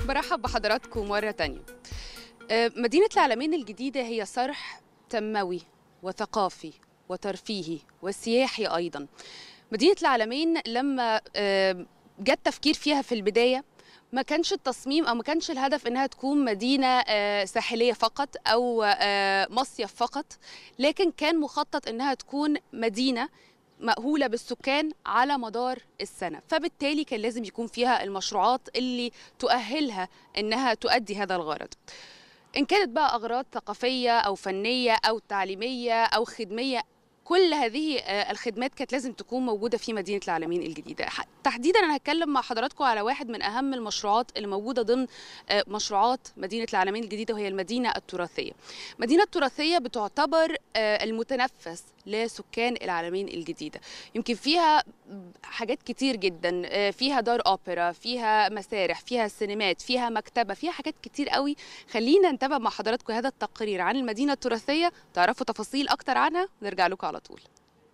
برحب بحضراتكم مرة تانية آه، مدينة العلمين الجديدة هي صرح تنموي وثقافي وترفيهي وسياحي أيضا مدينة العلمين لما آه، جت تفكير فيها في البداية ما كانش التصميم او ما كانش الهدف انها تكون مدينه آه، ساحليه فقط او آه، مصيف فقط لكن كان مخطط انها تكون مدينه مأهولة بالسكان على مدار السنة فبالتالي كان لازم يكون فيها المشروعات اللي تؤهلها إنها تؤدي هذا الغرض إن كانت بقى أغراض ثقافية أو فنية أو تعليمية أو خدمية كل هذه آه، الخدمات كانت لازم تكون موجودة في مدينة العالمين الجديدة ح- تحديدا أنا هتكلم مع حضراتكم على واحد من أهم المشروعات اللي موجودة ضمن آه، مشروعات مدينة العالمين الجديدة وهي المدينة التراثية مدينة التراثية بتعتبر آه، المتنفس لسكان العالمين الجديدة يمكن فيها حاجات كتير جدا آه، فيها دار اوبرا فيها مسارح فيها سينمات فيها مكتبه فيها حاجات كتير قوي خلينا نتابع مع حضراتكم هذا التقرير عن المدينه التراثيه تعرفوا تفاصيل اكتر عنها ونرجع لكم على طول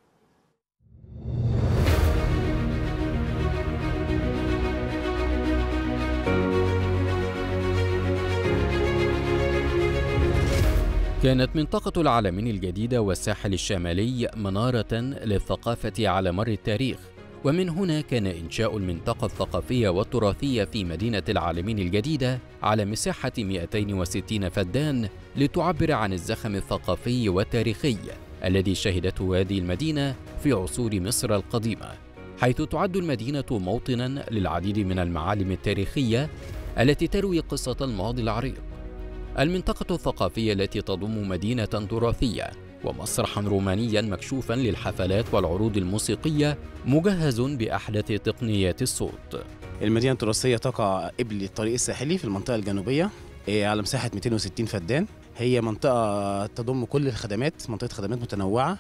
كانت منطقة العلمين الجديدة والساحل الشمالي منارة للثقافة على مر التاريخ ومن هنا كان إنشاء المنطقة الثقافية والتراثية في مدينة العالمين الجديدة على مساحة 260 فدان لتعبر عن الزخم الثقافي والتاريخي الذي شهدته هذه المدينة في عصور مصر القديمة حيث تعد المدينة موطنا للعديد من المعالم التاريخية التي تروي قصة الماضي العريق المنطقة الثقافية التي تضم مدينة تراثية ومسرحا رومانيا مكشوفا للحفلات والعروض الموسيقية مجهز بأحدث تقنيات الصوت المدينة التراثية تقع قبل الطريق الساحلي في المنطقة الجنوبية إيه، على مساحة 260 فدان هي منطقة تضم كل الخدمات منطقة خدمات متنوعة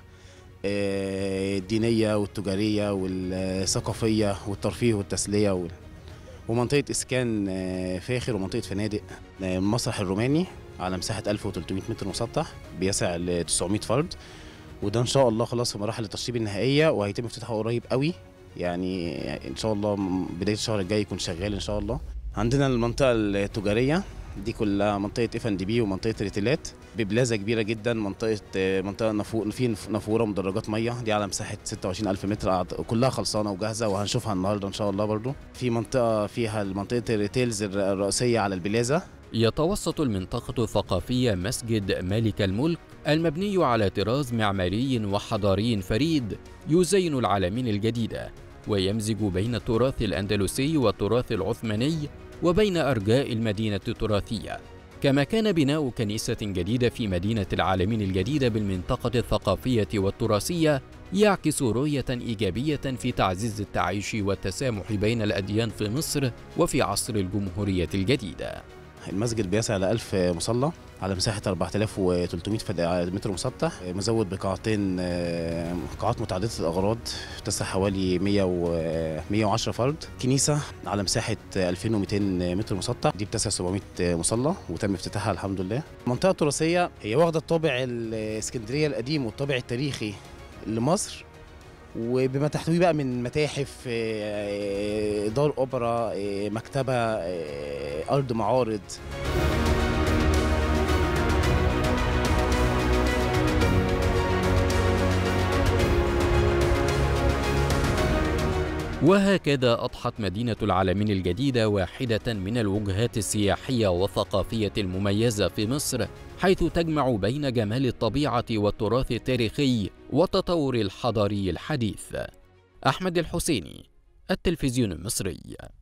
إيه، الدينية والتجارية والثقافية والترفيه والتسلية وال- ومنطقة إسكان آه، فاخر ومنطقة فنادق آه، المسرح الروماني على مساحة 1300 متر مسطح بيسع ل 900 فرد وده إن شاء الله خلاص في مراحل التشطيب النهائية وهيتم افتتاحه قريب قوي يعني ان شاء الله م- بدايه الشهر الجاي يكون شغال ان شاء الله عندنا المنطقه التجاريه دي كلها منطقه اف ان دي بي ومنطقه ريتيلات ببلازا كبيره جدا منطقه آه، منطقه نفور في نف- نافوره مدرجات ميه دي على مساحه 26000 متر أعت- كلها خلصانه وجاهزه وهنشوفها النهارده ان شاء الله برضو في منطقه فيها منطقه الريتيلز الر- الرئيسيه على البلازا يتوسط المنطقة الثقافية مسجد مالك الملك المبني على طراز معماري وحضاري فريد يزين العالمين الجديدة ويمزج بين التراث الأندلسي والتراث العثماني وبين أرجاء المدينة التراثية كما كان بناء كنيسة جديدة في مدينة العالمين الجديدة بالمنطقة الثقافية والتراثية يعكس رؤية إيجابية في تعزيز التعايش والتسامح بين الأديان في مصر وفي عصر الجمهورية الجديدة المسجد بيسع ل 1000 مصلى على مساحة 4300 فد- متر مسطح مزود بقاعتين آه، قاعات متعددة الأغراض تسع حوالي 100 و 110 فرد كنيسة على مساحة 2200 متر مسطح دي بتسع 700 مصلى وتم افتتاحها الحمد لله المنطقة التراثية هي واخدة الطابع الإسكندرية القديم والطابع التاريخي لمصر وبما تحتويه بقى من متاحف آه، دار اوبرا آه، مكتبه آه، ارض معارض وهكذا أضحت مدينة العالمين الجديدة واحدة من الوجهات السياحية والثقافية المميزة في مصر حيث تجمع بين جمال الطبيعة والتراث التاريخي والتطور الحضاري الحديث أحمد الحسيني التلفزيون المصري